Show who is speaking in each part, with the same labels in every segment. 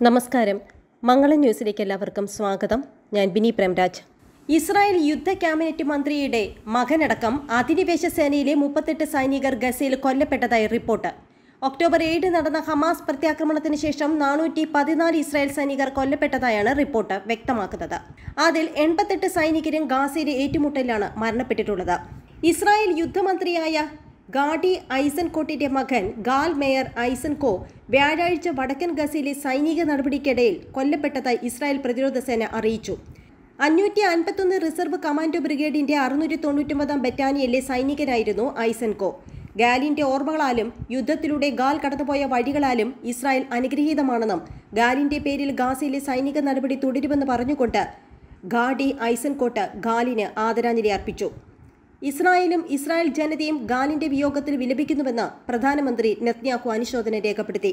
Speaker 1: നമസ്കാരം മംഗളം ന്യൂസിലേക്ക് എല്ലാവർക്കും സ്വാഗതം ഞാൻ ബിനി പ്രേംരാജ് ഇസ്രായേൽ യുദ്ധ ക്യാബിനറ്റ് മന്ത്രിയുടെ മകനടക്കം അധിനിവേശ സേനയിലെ മുപ്പത്തെട്ട് സൈനികർ ഗസയിൽ കൊല്ലപ്പെട്ടതായി റിപ്പോർട്ട് ഒക്ടോബർ ഏഴ് നടന്ന ഹമാസ് പ്രത്യാക്രമണത്തിന് ശേഷം നാനൂറ്റി പതിനാല് ഇസ്രായേൽ സൈനികർ കൊല്ലപ്പെട്ടതായാണ് റിപ്പോർട്ട് വ്യക്തമാക്കുന്നത് അതിൽ എൺപത്തെട്ട് സൈനികരും ഗാസയിലെ ഏറ്റുമുട്ടലിലാണ് മരണപ്പെട്ടിട്ടുള്ളത് ഇസ്രായേൽ യുദ്ധമന്ത്രിയായ ഗാഡി ഐസൻകോട്ടിന്റെ മകൻ ഗാൽ മേയർ ഐസൻകോ വ്യാഴാഴ്ച വടക്കൻ ഗസയിലെ സൈനിക നടപടിക്കിടയിൽ കൊല്ലപ്പെട്ടതായി ഇസ്രായേൽ പ്രതിരോധ സേന അറിയിച്ചു അഞ്ഞൂറ്റി അൻപത്തൊന്ന് റിസർവ് കമാൻഡോ ബ്രിഗേഡിന്റെ അറുന്നൂറ്റി തൊണ്ണൂറ്റൊമ്പതാം ബറ്റാലിയനിലെ സൈനികനായിരുന്നു ഐസൻകോ ഗാലിന്റെ ഓർമ്മകളാലും യുദ്ധത്തിലൂടെ ഗാൽ കടന്നുപോയ വഴികളാലും ഇസ്രായേൽ അനുഗ്രഹീതമാണെന്നും ഗാലിന്റെ പേരിൽ ഗാസയിലെ സൈനിക നടപടി തുടരുമെന്ന് പറഞ്ഞുകൊണ്ട് ഗാഡി ഐസൻകോട്ട് ഗാലിന് ആദരാഞ്ജലി അർപ്പിച്ചു ഇസ്രായേലും ഇസ്രായേൽ ജനതയും ഗാലിന്റെ വിയോഗത്തിൽ വിലപിക്കുന്നുവെന്ന് പ്രധാനമന്ത്രി നെത്ന്യാഹു അനുശോചനം രേഖപ്പെടുത്തി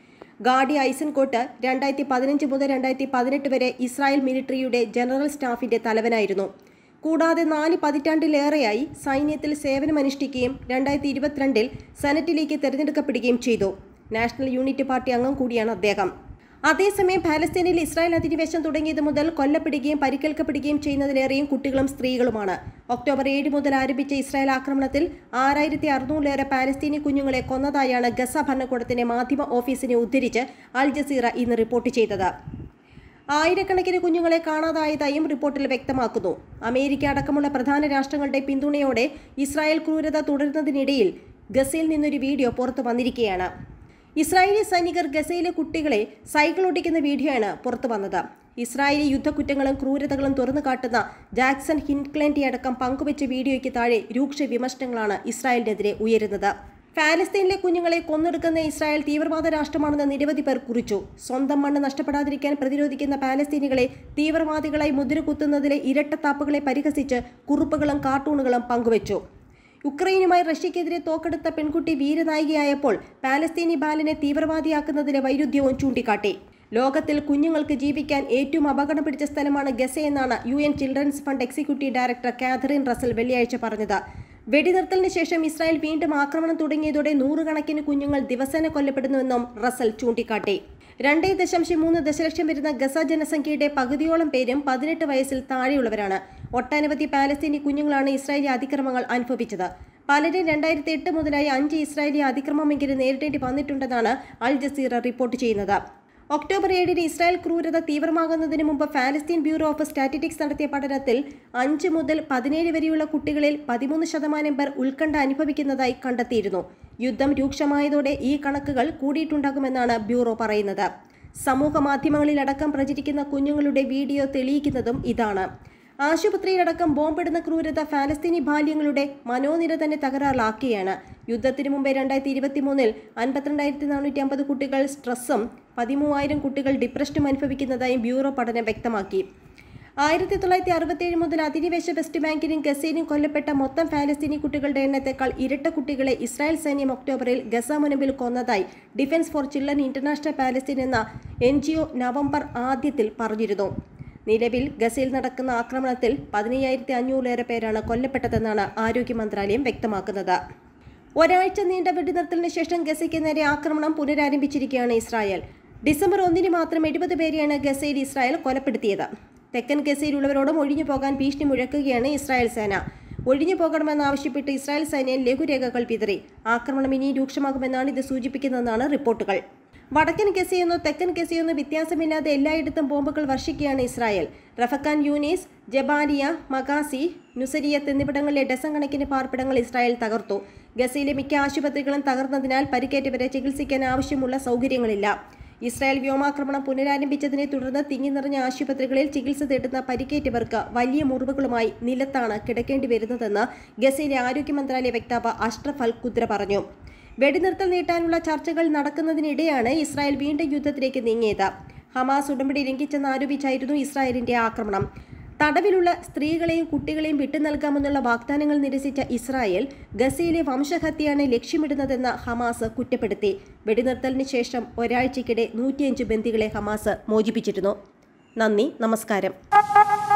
Speaker 1: ഗാഡി ഐസൻകോട്ട് രണ്ടായിരത്തി പതിനഞ്ച് മുതൽ രണ്ടായിരത്തി പതിനെട്ട് വരെ ഇസ്രായേൽ മിലിറ്ററിയുടെ ജനറൽ സ്റ്റാഫിന്റെ തലവനായിരുന്നു കൂടാതെ നാല് പതിറ്റാണ്ടിലേറെയായി സൈന്യത്തിൽ സേവനമനുഷ്ഠിക്കുകയും രണ്ടായിരത്തി ഇരുപത്തിരണ്ടിൽ സെനറ്റിലേക്ക് തെരഞ്ഞെടുക്കപ്പെടുകയും ചെയ്തു നാഷണൽ യൂണിറ്റ് പാർട്ടി അംഗം കൂടിയാണ് അദ്ദേഹം അതേസമയം പാലസ്തീനിൽ ഇസ്രായേൽ അധിനിവേശം തുടങ്ങിയത് മുതൽ കൊല്ലപ്പെടുകയും പരിക്കേൽക്കപ്പെടുകയും ചെയ്യുന്നതിലേറെയും കുട്ടികളും സ്ത്രീകളുമാണ് ഒക്ടോബർ ഏഴ് മുതൽ ആരംഭിച്ച ഇസ്രായേൽ ആക്രമണത്തിൽ ആറായിരത്തി അറുന്നൂറിലേറെ പാലസ്തീനി കുഞ്ഞുങ്ങളെ കൊന്നതായാണ് ഗസ ഭരണകൂടത്തിന്റെ മാധ്യമ ഓഫീസിനെ ഉദ്ധരിച്ച് അൽ ജസീറ ഇന്ന് റിപ്പോർട്ട് ചെയ്തത് ആയിരക്കണക്കിന് കുഞ്ഞുങ്ങളെ കാണാതായതായും റിപ്പോർട്ടിൽ വ്യക്തമാക്കുന്നു അമേരിക്ക അടക്കമുള്ള പ്രധാന രാഷ്ട്രങ്ങളുടെ പിന്തുണയോടെ ഇസ്രായേൽ ക്രൂരത തുടരുന്നതിനിടയിൽ ഗസയിൽ നിന്നൊരു വീഡിയോ പുറത്തു വന്നിരിക്കുകയാണ് ഇസ്രായേലി സൈനികർ ഗസയിലെ കുട്ടികളെ സൈക്കിൾ ഓടിക്കുന്ന വീഡിയോയാണ് പുറത്തു വന്നത് ഇസ്രായേലി യുദ്ധക്കുറ്റങ്ങളും ക്രൂരതകളും തുറന്നു കാട്ടുന്ന ജാക്സൺ ഹിൻക്ലൻഡി അടക്കം പങ്കുവച്ച വീഡിയോയ്ക്ക് താഴെ രൂക്ഷ വിമർശനങ്ങളാണ് ഇസ്രായേലിനെതിരെ ഉയരുന്നത് ഫാലസ്തീനിലെ കുഞ്ഞുങ്ങളെ കൊന്നെടുക്കുന്ന ഇസ്രായേൽ തീവ്രവാദ രാഷ്ട്രമാണെന്ന് നിരവധി പേർ കുറിച്ചു സ്വന്തം മണ്ണ് നഷ്ടപ്പെടാതിരിക്കാൻ പ്രതിരോധിക്കുന്ന പാലസ്തീനികളെ തീവ്രവാദികളായി മുദ്രകുത്തുന്നതിലെ ഇരട്ടത്താപ്പുകളെ പരിഹസിച്ച് കുറിപ്പുകളും കാർട്ടൂണുകളും പങ്കുവച്ചു യുക്രൈനുമായി റഷ്യക്കെതിരെ തോക്കെടുത്ത പെൺകുട്ടി വീരനായികയായപ്പോൾ പാലസ്തീനി ബാലനെ തീവ്രവാദിയാക്കുന്നതിലെ വൈരുദ്ധ്യവും ചൂണ്ടിക്കാട്ടി ലോകത്തിൽ കുഞ്ഞുങ്ങൾക്ക് ജീവിക്കാൻ ഏറ്റവും അപകടം പിടിച്ച സ്ഥലമാണ് ഗസയെന്നാണ് U N children's fund executive director Catherine Russell വെള്ളിയാഴ്ച പറഞ്ഞത് വെടിനിർത്തലിന് ശേഷം ഇസ്രായേൽ വീണ്ടും ആക്രമണം തുടങ്ങിയതോടെ നൂറുകണക്കിന് കുഞ്ഞുങ്ങൾ ദിവസേന കൊല്ലപ്പെടുന്നുവെന്നും റസൽ ചൂണ്ടിക്കാട്ടി രണ്ടേ ദശാംശം മൂന്ന് ദശലക്ഷം വരുന്ന ഗസ ജനസംഖ്യയുടെ പകുതിയോളം പേരും പതിനെട്ട് വയസ്സിൽ താഴെയുള്ളവരാണ് ഒട്ടനവധി പാലസ്തീനി കുഞ്ഞുങ്ങളാണ് ഇസ്രായേലി അതിക്രമങ്ങൾ അനുഭവിച്ചത് പലരും രണ്ടായിരത്തി എട്ട് മുതലായി അഞ്ച് ഇസ്രായേലി അതിക്രമമെങ്കിലും നേരിടേണ്ടി വന്നിട്ടുണ്ടെന്നാണ് അൽ ജസീറ റിപ്പോർട്ട് ചെയ്യുന്നത് ഒക്ടോബർ ഏഴിന് ഇസ്രായേൽ ക്രൂരത തീവ്രമാകുന്നതിന് മുമ്പ് ഫാലസ്തീൻ ബ്യൂറോ ഓഫ് സ്റ്റാറ്റിറ്റിക്സ് നടത്തിയ പഠനത്തിൽ അഞ്ച് മുതൽ പതിനേഴ് വരെയുള്ള കുട്ടികളിൽ പതിമൂന്ന് ശതമാനം പേർ ഉത്കണ്ഠ അനുഭവിക്കുന്നതായി കണ്ടെത്തിയിരുന്നു യുദ്ധം രൂക്ഷമായതോടെ ഈ കണക്കുകൾ കൂടിയിട്ടുണ്ടാകുമെന്നാണ് ബ്യൂറോ പറയുന്നത് സമൂഹ മാധ്യമങ്ങളിലടക്കം പ്രചരിക്കുന്ന കുഞ്ഞുങ്ങളുടെ വീഡിയോ തെളിയിക്കുന്നതും ഇതാണ് ആശുപത്രിയിലടക്കം ബോംബിടുന്ന ക്രൂരത ഫാലസ്തീനി ബാല്യങ്ങളുടെ മനോനില തന്നെ തകരാറിലാക്കുകയാണ് യുദ്ധത്തിന് മുമ്പേ രണ്ടായിരത്തി ഇരുപത്തി മൂന്നിൽ അൻപത്തിരണ്ടായിരത്തി നാനൂറ്റി അമ്പത് കുട്ടികൾ സ്ട്രെസ്സും പതിമൂവായിരം കുട്ടികൾ ഡിപ്രഷനും അനുഭവിക്കുന്നതായും ബ്യൂറോ പഠനം വ്യക്തമാക്കി ആയിരത്തി തൊള്ളായിരത്തി അറുപത്തേഴ് മുതൽ അധിനിവേശ വെസ്റ്റ് ബാങ്കിലും ഗസയിലും കൊല്ലപ്പെട്ട മൊത്തം ഫാലസ്തീനി കുട്ടികളുടെ എണ്ണത്തേക്കാൾ ഇരട്ട കുട്ടികളെ ഇസ്രായേൽ സൈന്യം ഒക്ടോബറിൽ ഗസ മുനമ്പിൽ കൊന്നതായി defence for children international Palestine എന്ന എൻ നവംബർ ആദ്യത്തിൽ പറഞ്ഞിരുന്നു നിലവിൽ ഗസയിൽ നടക്കുന്ന ആക്രമണത്തിൽ പതിനയ്യായിരത്തി അഞ്ഞൂറിലേറെ പേരാണ് കൊല്ലപ്പെട്ടതെന്നാണ് ആരോഗ്യ മന്ത്രാലയം വ്യക്തമാക്കുന്നത് ഒരാഴ്ച നീണ്ട വെടിനിർത്തലിന് ശേഷം ഗസയ്ക്ക് നേരെ ആക്രമണം പുനരാരംഭിച്ചിരിക്കുകയാണ് ഇസ്രായേൽ ഡിസംബർ ഒന്നിന് മാത്രം എഴുപത് പേരെയാണ് ഗസയിൽ ഇസ്രായേൽ കൊലപ്പെടുത്തിയത് തെക്കൻ ഗസയിലുള്ളവരോടും ഒഴിഞ്ഞു പോകാൻ ഭീഷണി മുഴക്കുകയാണ് ഇസ്രായേൽ സേന ഒഴിഞ്ഞു പോകണമെന്നാവശ്യപ്പെട്ട് ഇസ്രായേൽ സൈന്യം ലഘുരേഖകൾ പിതറി ആക്രമണം ഇനി രൂക്ഷമാകുമെന്നാണ് ഇത് സൂചിപ്പിക്കുന്നതെന്നാണ് റിപ്പോർട്ടുകൾ വടക്കൻ ഗസയെന്നോ തെക്കൻ ഗസയെന്നോ വ്യത്യാസമില്ലാതെ എല്ലായിടത്തും ബോംബുകൾ വർഷിക്കുകയാണ് ഇസ്രായേൽ റഫക്കാൻ യൂനീസ് ജബാലിയ മഗാസി നുസരിയത്ത് എന്നിവിടങ്ങളിലെ ഡസൻ കണക്കിന് പാർപ്പിടങ്ങൾ ഇസ്രായേൽ തകർത്തു ഗസയിലെ മിക്ക ആശുപത്രികളും തകർന്നതിനാൽ പരിക്കേറ്റവരെ ചികിത്സിക്കാൻ ആവശ്യമുള്ള സൗകര്യങ്ങളില്ല ഇസ്രായേൽ വ്യോമാക്രമണം പുനരാരംഭിച്ചതിനെ തുടർന്ന് തിങ്ങി നിറഞ്ഞ ആശുപത്രികളിൽ ചികിത്സ തേടുന്ന പരിക്കേറ്റവർക്ക് വലിയ മുറിവുകളുമായി നിലത്താണ് കിടക്കേണ്ടി വരുന്നതെന്ന് ഗസയിലെ ആരോഗ്യ മന്ത്രാലയ വക്താവ് അഷ്റഫ് അൽ കുദ്ര പറഞ്ഞു വെടിനിർത്തൽ നീട്ടാനുള്ള ചർച്ചകൾ നടക്കുന്നതിനിടെയാണ് ഇസ്രായേൽ വീണ്ടും യുദ്ധത്തിലേക്ക് നീങ്ങിയത് ഹമാസ് ഉടമ്പടി ലംഘിച്ചെന്ന് ആരോപിച്ചായിരുന്നു ഇസ്രായേലിന്റെ ആക്രമണം തടവിലുള്ള സ്ത്രീകളെയും കുട്ടികളെയും വിട്ടു നൽകാമെന്നുള്ള വാഗ്ദാനങ്ങൾ നിരസിച്ച ഇസ്രായേൽ ഗസയിലെ വംശഹത്യയാണ് ലക്ഷ്യമിടുന്നതെന്ന് ഹമാസ് കുറ്റപ്പെടുത്തി വെടിനിർത്തലിന് ശേഷം ഒരാഴ്ചയ്ക്കിടെ നൂറ്റിയഞ്ച് ബന്ദികളെ ഹമാസ് മോചിപ്പിച്ചിരുന്നു നന്ദി നമസ്കാരം